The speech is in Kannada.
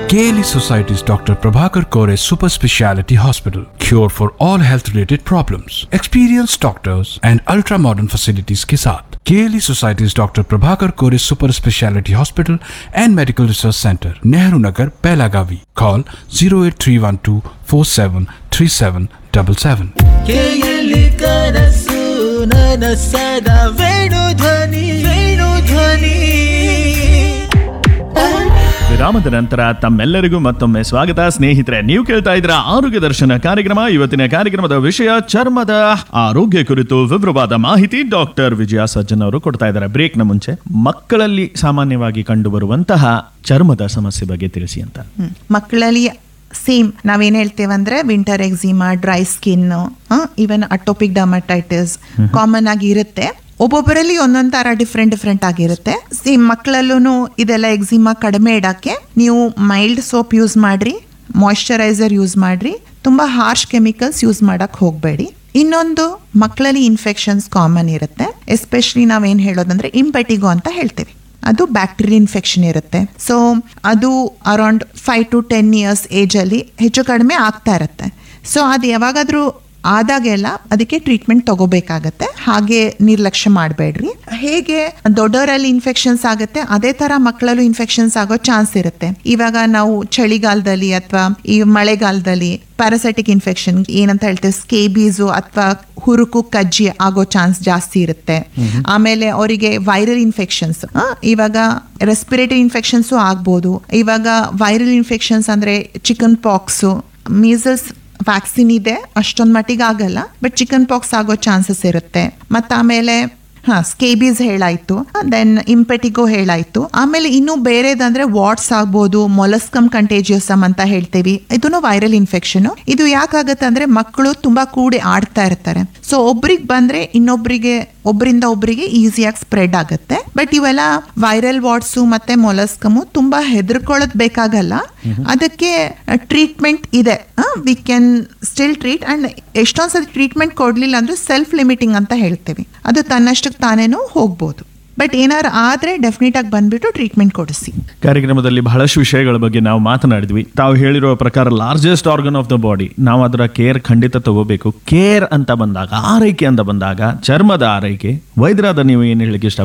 KLE Society's Dr. Prabhakar Kore Super Speciality Hospital. Cure for all health related problems. Experienced doctors and ultra modern facilities के साथ KLE Society's Dr. Prabhakar Kore Super Speciality Hospital and Medical Research Center, Nehru Nagar, Pelagavi. Call 08312 473777. ಕೇಯಲಿ ಕನಸು ನನಸದ ವೇಣು ಧ್ವನಿ ವೇಣು ಧ್ವನಿ ವಿರಾಮದ ನಂತರ ತಮ್ಮೆಲ್ಲರಿಗೂ ಮತ್ತೊಮ್ಮೆ ಸ್ವಾಗತ ಸ್ನೇಹಿತರೆ ನೀವು ಕೇಳ್ತಾ ಇದ್ರ ಆರೋಗ್ಯ ದರ್ಶನ ಕಾರ್ಯಕ್ರಮ ಇವತ್ತಿನ ಕಾರ್ಯಕ್ರಮದ ವಿಷಯ ಚರ್ಮದ ಆರೋಗ್ಯ ಕುರಿತು ವಿವರವಾದ ಮಾಹಿತಿ ಡಾಕ್ಟರ್ ವಿಜಯ ಸಜ್ಜನ್ ಅವರು ಕೊಡ್ತಾ ಇದ್ದಾರೆ ಬ್ರೇಕ್ನ ಮುಂಚೆ ಮಕ್ಕಳಲ್ಲಿ ಸಾಮಾನ್ಯವಾಗಿ ಕಂಡುಬರುವಂತಹ ಚರ್ಮದ ಸಮಸ್ಯೆ ಬಗ್ಗೆ ತಿಳಿಸಿ ಅಂತ ಹ್ಮ್. ಮಕ್ಕಳಲ್ಲಿ ಸೇಮ್ ನಾವೇನ್ ಹೇಳ್ತೇವೆ ಅಂದ್ರೆ winter eczema dry skin even atopic dermatitis common ಆಗಿ ಇರುತ್ತೆ ಒಬ್ಬೊಬ್ಬರಲ್ಲಿ ಒಂದೊಂದ್ ತರ ಡಿಫ್ರೆಂಟ್ ಡಿಫ್ರೆಂಟ್ ಆಗಿರುತ್ತೆ ಸೇಮ್ ಮಕ್ಕಳಲ್ಲೂ ಇದೆಲ್ಲ ಎಕ್ಸಿಮಾ ಕಡಿಮೆ ಇಡಕ್ಕೆ ನೀವು ಮೈಲ್ಡ್ ಸೋಪ್ ಯೂಸ್ ಮಾಡ್ರಿ ಮಾಯಿಶ್ಚರೈಸರ್ ಯೂಸ್ ಮಾಡ್ರಿ ತುಂಬಾ ಹಾರ್ಶ್ ಕೆಮಿಕಲ್ಸ್ ಯೂಸ್ ಮಾಡಕ್ ಹೋಗಬೇಡಿ ಇನ್ನೊಂದು ಮಕ್ಕಳಲ್ಲಿ ಇನ್ಫೆಕ್ಷನ್ಸ್ ಕಾಮನ್ ಇರುತ್ತೆ ಎಸ್ಪೆಷಲಿ ನಾವೇನ್ ಹೇಳೋದಂದ್ರೆ ಇಂಪೆಟಿಗೋ ಅಂತ ಹೇಳ್ತೀವಿ ಅದು ಬ್ಯಾಕ್ಟೀರಿಯಲ್ ಇನ್ಫೆಕ್ಷನ್ ಇರುತ್ತೆ ಸೊ ಅದು around five to ten years ಏಜಲ್ಲಿ ಹೆಚ್ಚು ಕಡಿಮೆ ಆಗ್ತಾ ಇರುತ್ತೆ ಸೊ ಅದು ಯಾವಾಗಾದ್ರೂ ಆದಾಗೆಲ್ಲ ಅದಕ್ಕೆ ಟ್ರೀಟ್ಮೆಂಟ್ ತಗೋಬೇಕಾಗತ್ತೆ ಹಾಗೆ ನಿರ್ಲಕ್ಷ್ಯ ಮಾಡಬೇಡ್ರಿ ಹೇಗೆ ದೊಡ್ಡವರಲ್ಲಿ ಇನ್ಫೆಕ್ಷನ್ಸ್ ಆಗುತ್ತೆ ಅದೇ ತರ ಮಕ್ಕಳಲ್ಲೂ ಇನ್ಫೆಕ್ಷನ್ಸ್ ಆಗೋ ಚಾನ್ಸ್ ಇರುತ್ತೆ ಇವಾಗ ನಾವು ಚಳಿಗಾಲದಲ್ಲಿ ಅಥವಾ ಈ ಮಳೆಗಾಲದಲ್ಲಿ ಪ್ಯಾರಾಸೈಟಿಕ್ ಇನ್ಫೆಕ್ಷನ್ ಏನಂತ ಹೇಳ್ತೇವೆ ಸ್ಕೇಬೀಸು ಅಥವಾ ಹುರುಕು ಕಜ್ಜಿ ಆಗೋ ಚಾನ್ಸ್ ಜಾಸ್ತಿ ಇರುತ್ತೆ ಆಮೇಲೆ ಅವರಿಗೆ ವೈರಲ್ ಇನ್ಫೆಕ್ಷನ್ಸ್ ಇವಾಗ ರೆಸ್ಪಿರೇಟರಿ ಇನ್ಫೆಕ್ಷನ್ಸು ಆಗ್ಬೋದು ಇವಾಗ ವೈರಲ್ ಇನ್ಫೆಕ್ಷನ್ಸ್ ಅಂದ್ರೆ ಚಿಕನ್ ಪಾಕ್ಸು ಮೀಸಲ್ಸ್ ವ್ಯಾಕ್ಸಿನ್ ಇದೆ ಅಷ್ಟೊಂದ್ ಮಟ್ಟಿಗೆ ಆಗಲ್ಲ ಬಟ್ ಚಿಕನ್ ಪಾಕ್ಸ್ ಆಗೋ ಚಾನ್ಸಸ್ ಇರುತ್ತೆ ಮತ್ತ ಆಮೇಲೆ ಹಾ ಸ್ಕೇಬೀಸ್ ಹೇಳಾಯ್ತು ದೆನ್ ಇಂಪೆಟಿಗೋ ಹೇಳಾಯ್ತು ಆಮೇಲೆ ಇನ್ನು ಬೇರೆದಂದ್ರೆ ವಾಟ್ಸ್ ಆಗ್ಬೋದು ಮೊಲಸ್ಕಮ್ ಕಂಟೇಜಿಯಸಮ್ ಅಂತ ಹೇಳ್ತೀವಿ ಇದನ್ನು ವೈರಲ್ ಇನ್ಫೆಕ್ಷನ್ ಇದು ಯಾಕಾಗತ್ತೆ ಅಂದ್ರೆ ಮಕ್ಕಳು ತುಂಬಾ ಕೂಡಿ ಆಡ್ತಾ ಇರ್ತಾರೆ ಸೊ ಒಬ್ರಿಗೆ ಬಂದ್ರೆ ಇನ್ನೊಬ್ರಿಗೆ ಒಬ್ಬರಿಂದ ಒಬ್ಬರಿಗೆ ಈಸಿಯಾಗಿ ಸ್ಪ್ರೆಡ್ ಆಗುತ್ತೆ ಬಟ್ ಇವೆಲ್ಲ ವೈರಲ್ ವಾಟ್ಸು ಮತ್ತೆ ಮೊಲಸ್ಕಮು ತುಂಬಾ ಹೆದರ್ಕೊಳ್ಳೋದ್ ಬೇಕಾಗಲ್ಲ ಅದಕ್ಕೆ ಟ್ರೀಟ್ಮೆಂಟ್ ಇದೆ we can still treat and ಎಷ್ಟೊಂದ್ಸತಿ ಟ್ರೀಟ್ಮೆಂಟ್ ಕೊಡ್ಲಿಲ್ಲ ಅಂದ್ರೆ ಸೆಲ್ಫ್ ಲಿಮಿಟಿಂಗ್ ಅಂತ ಹೇಳ್ತೀವಿ ಅದು ತನ್ನಷ್ಟಕ್ಕೆ ತಾನೇನು ಹೋಗ್ಬೋದು ಬಟ್ ಏನಾರು ಆದ್ರೆ ಡೆಫಿನೆಟ್ ಆಗಿ ಬಂದ್ಬಿಟ್ಟು ಟ್ರೀಟ್ಮೆಂಟ್ ಕೊಡಿಸಿ ಕಾರ್ಯಕ್ರಮದಲ್ಲಿ ಬಹಳಷ್ಟು ವಿಷಯಗಳ ಬಗ್ಗೆ ನಾವು ಮಾತನಾಡಿದ್ವಿ ತಾವು ಹೇಳಿರುವ ಪ್ರಕಾರ largest organ of the body ನಾವು ಅದರ ಕೇರ್ ಖಂಡಿತ ತಗೋಬೇಕು ಕೇರ್ ಅಂತ ಬಂದಾಗ ಆರೈಕೆ ಅಂತ ಬಂದಾಗ ಚರ್ಮದ ಆರೈಕೆ ವೈದ್ಯರಾದ ನೀವು ಏನು ಹೇಳಿಕ್ಕೆ ಇಷ್ಟ